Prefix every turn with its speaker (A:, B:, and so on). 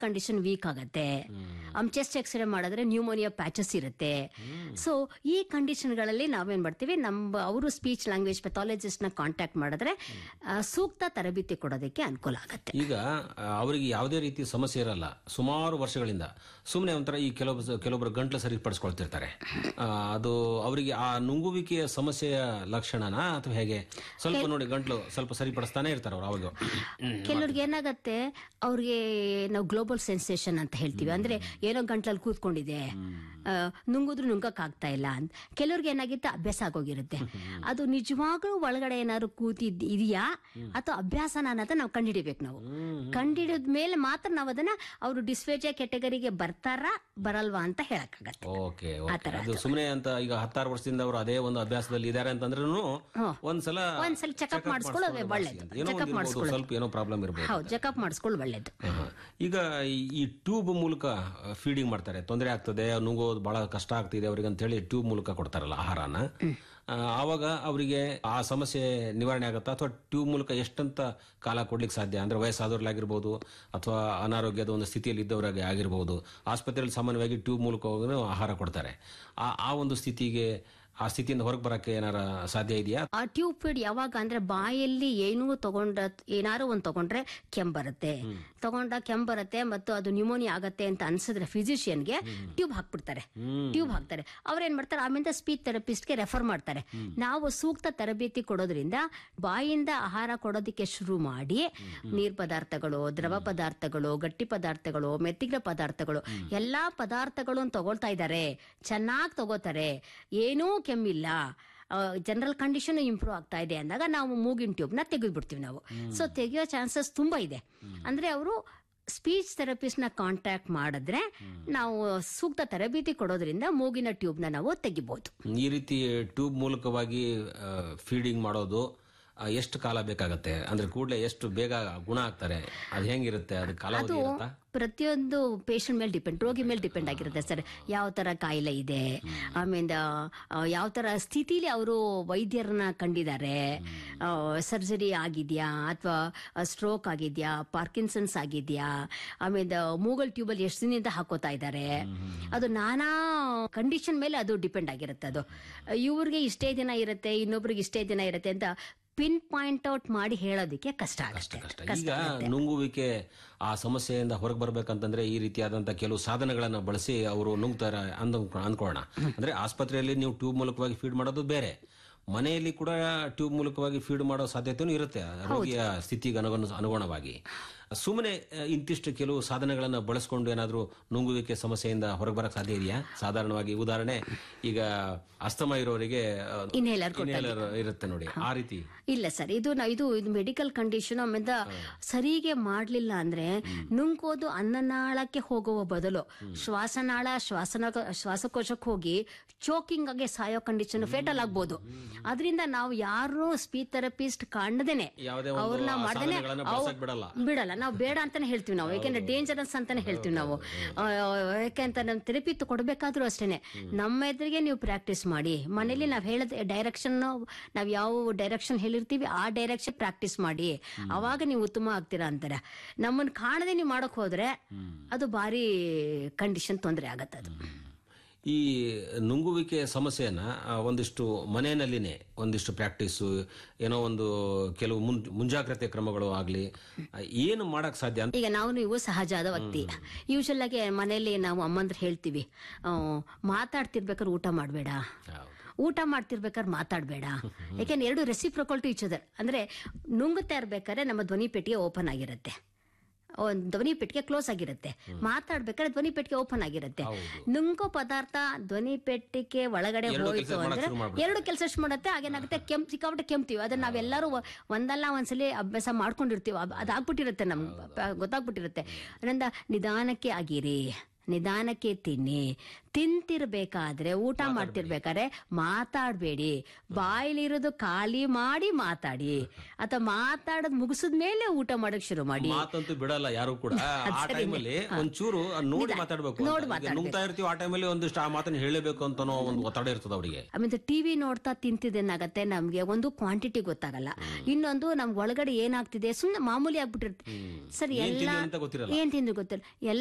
A: Condition weak ಆಗುತ್ತೆ chest x-ray ಮಾಡಿದ್ರೆ pneumonia patches ಇರುತ್ತೆ ಸೊ ಈ ಕಂಡೀಷನ್ಗಳಲ್ಲಿ ನಾವೇನ್ ಮಾಡ್ತೀವಿ ನಮ್ಮ ಅವರು ಸ್ಪೀಚ್ ಲ್ಯಾಂಗ್ವೇಜ್ ಪೆಥಾಲಜಿಸ್ಟ್ ನ ಕಾಂಟ್ಯಾಕ್ಟ್ ಮಾಡಿದ್ರೆ ಆ, ಸೂಕ್ತ ತರಬೇತಿ ಕೊಡೋದಕ್ಕೆ ಅನುಕೂಲ ಆಗುತ್ತೆ
B: ಈಗ ಆ, ಅವರಿಗೆ ಯಾವುದೇ ರೀತಿ ಸಮಸ್ಯೆ ಇರಲ್ಲ ಸುಮಾರು ವರ್ಷಗಳಿಂದ ಸುಮ್ಮನೆ ಒಂಥರ ಈ ಕೆಲವು ಕೆಲವೊಬ್ಬರು ಗಂಟ್ಲು ಸರಿಪಡಿಸ್ಕೊಳ್ತಿರ್ತಾರೆ ಆ, ಅದು ಅವರಿಗೆ ಆ ನುಂಗುವಿಕೆಯ ಸಮಸ್ಯೆಯ ಲಕ್ಷಣನ ಅಥವಾ ಹೇಗೆ ಸ್ವಲ್ಪ ನೋಡಿ ಗಂಟ್ಲು ಸ್ವಲ್ಪ ಸರಿಪಡಿಸ್ತಾನೆ ಇರ್ತಾರೆ ಅವ್ರು ಅವಾಗ
A: ಕೆಲವ್ರಿಗೆ ಏನಾಗತ್ತೆ ಅವ್ರಿಗೆ ನಾವು ಗ್ಲೋಬಲ್ ಸೆನ್ಸೇಷನ್ ಅಂತ ಹೇಳ್ತೀವಿ ಅಂದ್ರೆ ಏನೋ ಗಂಟ್ಲಲ್ಲಿ ಕೂತ್ಕೊಂಡಿದೆ ಆ, ನುಂಗಿದ್ರು ನುಂಗಕ್ ಆಗ್ತಾ ಇಲ್ಲ ಅಂತ ಕೆಲವ್ರಿಗೆ ಏನಾಗಿತ್ತು ಅಭ್ಯಾಸ ಆಗೋಗಿರುತ್ತೆ ಅದು ನಿಜವಾಗ್ಲೂ ಒಳಗಡೆ ಏನಾದ್ರು ಕೂತಿದ್ ಇದೆಯಾ ಅಥವಾ ಅಭ್ಯಾಸನ ಅನ್ನೋದ ನಾವು ಕಂಡಿಡಿಬೇಕು ನಾವು ಕಂಡಿಡಿದ ಮೇಲೆ ಮಾತ್ರ ನಾವು ಅದನ್ನ ಅವರು ಡಿಸ್ಫೇಜಿಯಾ ಕೆಟಗರಿಗೆ ಬರ್ತಾರಾ ಬರಲ್ವಾ ಅಂತ ಹೇಳಕ್ಕಾಗತ್ತೆ
B: ಓಕೆ ಓಕೆ ಅದು ಸುಮ್ಮನೆ ಅಂತ ಈಗ ಹತ್ತಾರು ವರ್ಷದಿಂದ ಅವರು ಅದೇ ಒಂದು ಅಭ್ಯಾಸದಲ್ಲಿ ಇದ್ದಾರೆ ಅಂತಂದ್ರೂ ಒಂದ್ಸಲ
A: ಒಂದ್ಸಲ ಚೆಕಪ್ ಮಾಡಿಸ್ಕೊಳ್ಳೋದು ಒಳ್ಳೇದು
B: ಏನೋ ಒಂದು
A: ಚೆಕಪ್
B: ಇರ್ಬೋದು,
A: ಮಾಡಿಸ್ಕೊಳ್ಳೋದು
B: ಸ್ವಲ್ಪ ಏನೋ ಪ್ರಾಬ್ಲಮ್ ಇರ್ಬೋದು
A: ಹೌದು ಚೆಕಪ್ ಮಾಡಿಸ್ಕೊಳ್ಳೋದು ಒಳ್ಳೇದು
B: ಆಹಾ. ಈಗ ಈ- ಈ ಟ್ಯೂಬ್ ಮೂಲಕ ಫೀಡಿಂಗ್ ಮಾಡ್ತಾರೆ ತೊಂದರೆ ಆಗ್ತದೆ ನುಂಗೋದು ಬಹಳ ಕಷ್ಟ ಆಗ್ತಿದೆ ಅವ್ರಿಗೆ ಅಂತ ಹೇಳಿ ಟ್ಯೂಬ್ ಮೂಲಕ ಕೊಡ್ತಾರಲ್ಲ ಆಹಾರನ ಆ, ಆವಾಗ ಅವರಿಗೆ ಆ ಸಮಸ್ಯೆ ನಿವಾರಣೆ ಆಗುತ್ತಾ ಅಥವಾ ಟ್ಯೂಬ್ ಮೂಲಕ ಎಷ್ಟಂತ ಕಾಲ ಕೊಡ್ಲಿಕ್ಕೆ ಸಾಧ್ಯ ಅಂದ್ರೆ ವಯಸ್ಸಾದವ್ರಲ್ಲಾಗಿರ್ಬೋದು ಅಥವಾ ಅನಾರೋಗ್ಯದ ಒಂದು ಸ್ಥಿತಿಯಲ್ಲಿ ಇದ್ದವರಾಗಿ ಆಗಿರ್ಬೋದು ಆಸ್ಪತ್ರೆಯಲ್ಲಿ ಸಾಮಾನ್ಯವಾಗಿ ಟ್ಯೂಬ್ ಮೂಲಕ ಹೋಗಿ ಆಹಾರ ಕೊಡ್ತಾರೆ ಆ ಆ ಒಂದು ಸ್ಥಿತಿಗೆ ಆ ಸ್ಥಿತಿಯಿಂದ ಹೊರಗೆ ಬರಕ್ಕೆ ಏನಾರ ಸಾಧ್ಯ ಇದೆಯಾ
A: ಆ ಟ್ಯೂಬ್ ಫೀಡ್ ಯಾವಾಗ ಅಂದ್ರೆ ಬಾಯಲ್ಲಿ ಏನೂ ತಗೊಂಡ ಏನಾರು ಒಂದ್ ತಗೊಂಡ್ರೆ ಕೆಮ್ಮು ಬರುತ್ತೆ ತಗೊಂಡ ಕೆಮ್ಮು ಬರುತ್ತೆ ಮತ್ತು ಅದು ನ್ಯೂಮೋನಿಯಾ ಆಗತ್ತೆ ಅಂತ ಅನ್ಸಿದ್ರೆ ಫಿಸಿಷಿಯನ್ಗೆ ಟ್ಯೂಬ್ ಹಾಕ್ಬಿಡ್ತಾರೆ ಟ್ಯೂಬ್ ಹಾಕ್ತಾರೆ ಅವ್ರೇನ್ ಮಾಡ್ತಾರೆ ಆಮೇಲೆ ಸ್ಪೀಚ್ ಥೆರಪಿಸ್ಟ್ಗೆ ರೆಫರ್ ಮಾಡ್ತಾರೆ ನಾವು ಸೂಕ್ತ ತರಬೇತಿ ಕೊಡೋದ್ರಿಂದ ಬಾಯಿಂದ ಆಹಾರ ಕೊಡೋದಕ್ಕೆ ಶುರು ಮಾಡಿ ನೀರ್ ಪದಾರ್ಥಗಳು ದ್ರವ ಪದಾರ್ಥಗಳು ಗಟ್ಟಿ ಪದಾರ್ಥಗಳು ಮೆತ್ತಿಗೆ ಪದಾರ್ಥಗಳು ಎಲ್ಲಾ ಪದಾರ್ಥಗಳು ತಗೊಳ್ತಾ ಇದ್ದಾರೆ ಚೆನ್ನಾಗಿ ತಗೋತಾರೆ ಏನೂ ಕೆಮ್ಮಿಲ್ಲ ಜನರಲ್ ಕಂಡೀಷನ್ ಇಂಪ್ರೂವ್ ಆಗ್ತಾ ಇದೆ ಅಂದಾಗ ನಾವು ಮೂಗಿನ ಟ್ಯೂಬ್ ನ ತೆಗೆದ್ಬಿಡ್ತೀವಿ ನಾವು ಸೊ ತೆಗೆಯೋ ಚಾನ್ಸಸ್ ತುಂಬಾ ಇದೆ ಅಂದ್ರೆ ಅವರು ಸ್ಪೀಚ್ ಥೆರಪಿಸ್ಟ್ ನ ಕಾಂಟ್ಯಾಕ್ಟ್ ಮಾಡಿದ್ರೆ ನಾವು ಸೂಕ್ತ ತರಬೇತಿ ಕೊಡೋದ್ರಿಂದ ಮೂಗಿನ ಟ್ಯೂಬ್ ನ ನಾವು ತೆಗಿಬಹುದು
B: ಈ ರೀತಿ ಟ್ಯೂಬ್ ಮೂಲಕವಾಗಿ ಫೀಡಿಂಗ್ ಮಾಡೋದು ಆ, ಎಷ್ಟು ಕಾಲ ಬೇಕಾಗತ್ತೆ ಅಂದ್ರೆ ಕೂಡಲೇ ಎಷ್ಟು ಬೇಗ ಗುಣ ಆಗ್ತಾರೆ ಅದು ಹೆಂಗಿರುತ್ತೆ ಅದು ಕಾಲಾವಧಿ ಇರುತ್ತಾ
A: ಪ್ರತಿಯೊಂದು ಪೇಷಂಟ್ ಮೇಲೆ ಡಿಪೆಂಡ್ ರೋಗಿ ಮೇಲೆ ಡಿಪೆಂಡ್ ಆಗಿರುತ್ತೆ ಸರ್ ಯಾವ ತರ ಕಾಯಿಲೆ ಇದೆ ಆಮೇಲೆ ಯಾವ ತರ ಸ್ಥಿತಿಲಿ ಅವರು ವೈದ್ಯರನ್ನ ಕಂಡಿದ್ದಾರೆ ಸರ್ಜರಿ ಆಗಿದ್ಯಾ ಅಥವಾ ಸ್ಟ್ರೋಕ್ ಆಗಿದ್ಯಾ ಪಾರ್ಕಿನ್ಸನ್ಸ್ ಆಗಿದ್ಯಾ ಆಮೇಲೆ ಮೂಗಲ್ ಟ್ಯೂಬಲ್ ಎಷ್ಟು ದಿನದಿಂದ ಹಾಕೋತಾ ಇದ್ದಾರೆ ಅದು ನಾನಾ ಕಂಡೀಷನ್ ಮೇಲೆ ಅದು ಡಿಪೆಂಡ್ ಆಗಿರುತ್ತೆ ಅದು ಇವ್ರಿಗೆ ಇಷ್ಟೇ ದಿನ ಇರುತ್ತೆ ಇನ್ನೊಬ್ರಿಗೆ ಇಷ್ಟೇ ದಿನ ಇರುತ್ತೆ ಅಂತ ಪಿನ್ ಪಾಯಿಂಟ್ ಔಟ್ ಮಾಡಿ ಹೇಳೋದಕ್ಕೆ ಕಷ್ಟ ಆಗುತ್ತೆ
B: ಕಷ್ಟ ಈಗ ನುಂಗುವಿಕೆ ಆ ಸಮಸ್ಯೆಯಿಂದ ಹೊರಗೆ ಬರ್ಬೇಕಂತಂದ್ರೆ ಈ ರೀತಿಯಾದಂತ ಕೆಲವು ಸಾಧನಗಳನ್ನ ಬಳಸಿ ಅವರು ನುಂಗ್ತಾರ ಅಂದ್ ಅನ್ಕೊಳ್ಳೋಣ ಅಂದ್ರೆ ಆಸ್ಪತ್ರೆಯಲ್ಲಿ ನೀವು ಟ್ಯೂಬ್ ಮೂಲಕವಾಗಿ ಫೀಡ್ ಮಾಡೋದು ಬೇರೆ ಮನೆಯಲ್ಲಿ ಕೂಡ ಟ್ಯೂಬ್ ಮೂಲಕವಾಗಿ ಫೀಡ್ ಮಾಡೋ ಸಾಧ್ಯತೆನೂ ಇರುತ್ತೆ ರೋಗಿಯ ಸ್ಥಿತಿಗೆ ಅನುಗುಣ ಅನುಗುಣವಾಗಿ ಸುಮ್ಮನೆ ಇಂತಿಷ್ಟು ಕೆಲವು ಸಾಧನಗಳನ್ನ ಬಳಸ್ಕೊಂಡು ಏನಾದ್ರೂ ನುಂಗುವಿಕೆ ಸಮಸ್ಯೆಯಿಂದ ಹೊರಗೆ ಬರಕ್ ಸಾಧ್ಯ ಇದೆಯಾ ಸಾಧಾರಣವಾಗಿ ಉದಾಹರಣೆ ಈಗ ಅಸ್ತಮ ಇರೋರಿಗೆ
A: Inhaler
B: inhaler ಇರುತ್ತೆ ನೋಡಿ ಆ ರೀತಿ
A: ಇಲ್ಲ ಸರ್ ಇದು ನಾ- ಇದು ಇದು ಮೆಡಿಕಲ್ ಕಂಡೀಷನ್ ಆಮೇಲೆ ಸರಿಗೆ ಮಾಡ್ಲಿಲ್ಲ ಅಂದ್ರೆ ನುಂಗೋದು ಅನ್ನನಾಳಕ್ಕೆ ಹೋಗುವ ಬದಲು ಶ್ವಾಸನಾಳ ಶ್ವಾಸನ ಶ್ವಾಸಕೋಶಕ್ಕೆ ಹೋಗಿ ಚೋಕಿಂಗ್ ಆಗಿ ಸಾಯೋ ಕಂಡೀಷನ್ ಫೇಟಲ್ ಆಗ್ಬೋದು ಅದರಿಂದ ನಾವು ಯಾರು ಸ್ಪೀಚ್ ಥೆರಪಿಸ್ಟ್ ಕಾಣದೇನೆ
B: ಯಾವುದೇ ಒಂದು
A: ಅವ್ರನ್ನ
B: ಆ
A: ಮಾಡ್ದೇನೆ
B: ಸಾಧನಗಳನ್ನ
A: ಅವ್-
B: ಬಳಸಕ್ ಬಿಡಲ್ಲ.
A: ಬಿಡಲ್ಲ ನಾವು ಬೇಡ ಅಂತಾನೆ ಹೇಳ್ತೀವಿ ನಾವು ಯಾಕೆಂದ್ರೆ ಡೇಂಜರಸ್ ಅಂತಾನೆ ಹೇಳ್ತೀವಿ ನಾವು ಆ, ಯಾಕೆಂತ ನಮ್ ಥೆರಪಿ ಕೊಡ್ಬೇಕಾದ್ರೂ ಅಷ್ಟೇನೆ ನಮ್ಮ ಎದುರಿಗೆ ನೀವು ಪ್ರಾಕ್ಟೀಸ್ ಮಾಡಿ ಮನೇಲಿ ನಾವ್ ಹೇಳದ ಡೈರೆಕ್ಷನ್ ನಾವ್ ಯಾವ ಡೈರೆಕ್ಷನ್ ಹೇಳಿರ್ತೀವಿ ಆ ಡೈರೆಕ್ಷನ್ ಪ್ರಾಕ್ಟೀಸ್ ಮಾಡಿ ಅವಾಗ ನೀವು ಉತ್ತಮ ಆಗ್ತೀರಾ ಅಂತಾರೆ ನಮ್ಮನ್ನ ಕಾಣದೆ ನೀವು ಮಾಡಕ್ ಹೋದ್ರೆ ಅದು ಭಾರಿ ಕಂಡೀಷನ್ ತೊಂದರೆ ಆಗತ್ತೆ ಅದು
B: ಈ ನುಂಗುವಿಕೆ ಸಮಸ್ಯೆಯನ್ನ ಆ, ಒಂದಿಷ್ಟು ಮನೆಯಲ್ಲಿನೇ ಒಂದಿಷ್ಟು ಪ್ರಾಕ್ಟೀಸು ಏನೋ ಒಂದು ಕೆಲವು ಮುನ್- ಮುಂಜಾಗ್ರತೆ ಕ್ರಮಗಳು ಆಗ್ಲಿ ಆ, ಏನು ಮಾಡಕ್ ಸಾಧ್ಯ ಅಂತ
A: ಈಗ ನಾವು ನೀವು ಸಹಜವಾದ ವ್ಯಕ್ತಿ ಯೂಶಲ್ ಆಗಿ ಮನೆಯಲ್ಲಿ ನಾವು ಅಮ್ಮಂದ್ರೆ ಹೇಳ್ತೀವಿ ಆ, ಮಾತಾಡ್ತಿರ್ಬೇಕಾದ್ರೆ ಊಟ ಮಾಡಬೇಡ ಊಟ ಮಾಡ್ತಿರ್ಬೇಕಾದ್ರೆ ಮಾತಾಡಬೇಡ ಯಾಕೆಂದ್ರೆ ಎರಡು ರೆಸಿಪ್ರೊಕಲ್ ಟು ಈಚ್ ಅದರ್ ಅಂದ್ರೆ ನುಂಗುತ್ತಾ ಇರ್ಬೇಕಾದ್ರೆ ನಮ್ಮ ಧ್ವನಿ ಪೆಟ್ಟಿಗೆ ಓಪನ್ ಆಗಿರುತ್ತೆ ಒಂದ್ ಧ್ವನಿ ಪೆಟ್ಟಿಗೆ ಕ್ಲೋಸ್ ಆಗಿರುತ್ತೆ ಮಾತಾಡ್ಬೇಕಾದ್ರೆ ಧ್ವನಿ ಪೆಟ್ಟಿಗೆ ಓಪನ್ ಆಗಿರುತ್ತೆ ನುಂಗೋ ಪದಾರ್ಥ ಧ್ವನಿ ಪೆಟ್ಟಿಗೆ ಒಳಗಡೆ
B: ಎರಡು
A: ಹೋಯ್ತು
B: ಕೆಲ್ಸ ಮಾಡಕ್
A: ಅಂದ್ರೆ
B: ಶುರು ಮಾಡ್ಬಿಡುತ್ತೆ.
A: ಎರಡು ಕೆಲಸ ಮಾಡುತ್ತೆ ಹಾಗೇನಾಗುತ್ತೆ ಕೆಂಪ್ ಸಿಕ್ಕಾಪಟ್ಟೆ ಕೆಮ್ತೀವಿ ಅದನ್ನ ನಾವೆಲ್ಲರೂ ಒ- ಒಂದಲ್ಲ ಒಂದ್ಸಲಿ ಅಭ್ಯಾಸ ಮಾಡ್ಕೊಂಡಿರ್ತೀವಿ ಅದ್- ಅದಾಗ್ಬಿಟ್ಟಿರುತ್ತೆ ನಮ್ಗೆ ಪ- ಗೊತ್ತಾಗ್ಬಿಟ್ಟಿರುತ್ತೆ ಅದರಿಂದ ನಿಧಾನಕ್ಕೆ ಆಗಿರಿ ನಿಧಾನಕ್ಕೆ ತಿನ್ನಿ ತಿಂತಿರ್ಬೇಕಾದ್ರೆ ಊಟ ಮಾಡ್ತಿರ್ಬೇಕಾದ್ರೆ ಮಾತಾಡ್ಬೇಡಿ ಬಾಯಲ್ಲಿರೋದು ಖಾಲಿ ಮಾಡಿ ಮಾತಾಡಿ ಅಥವಾ ಮಾತಾಡೋದ್ ಮುಗಿಸಿದ ಮೇಲೆ ಊಟ ಮಾಡಕ್ ಶುರು ಮಾಡಿ
B: ಮಾತಂತೂ ಬಿಡಲ್ಲ ಯಾರು ಕೂಡ ಆ ಟೈಮಲ್ಲಿ ಒಂಚೂರು ನೋಡಿ ಮಾತಾಡ್ಬೇಕು
A: ನೋಡಿ
B: ಅಂತ. ಈಗ ನುಂಗ್ತಾ ಇರ್ತೀವಿ ಆ ಟೈಮಲ್ಲಿ ಒಂದಿಷ್ಟು ಆ ಮಾತನ್ನ ಹೇಳಬೇಕು ಅಂತ ಒಂದು ಒತ್ತಡ ಇರ್ತದ ಅವರಿಗೆ
A: ಆಮೇಲೆ ಟಿವಿ ನೋಡ್ತಾ ತಿಂತಿದ್ದೇನಾಗತ್ತೆ ನಮ್ಗೆ ಒಂದು ಕ್ವಾಂಟಿಟಿ ಗೊತ್ತಾಗಲ್ಲ ಇನ್ನೊಂದು ನಮ್ಗೆ ಒಳಗಡೆ ಏನಾಗ್ತಿದೆ ಸುಮ್ಮನೆ ಮಾಮೂಲಿ ಆಗ್ಬಿಟ್ಟಿರುತ್ತೆ ಸರಿ
B: ಏನ್
A: ಎಲ್ಲ
B: ತಿಂದ್ವಿ ಅಂತ ಗೊತ್ತಿರಲ್ಲ
A: ಏನ್ ತಿಂದ್ರು ಗೊತ್ತಿಲ್ಲ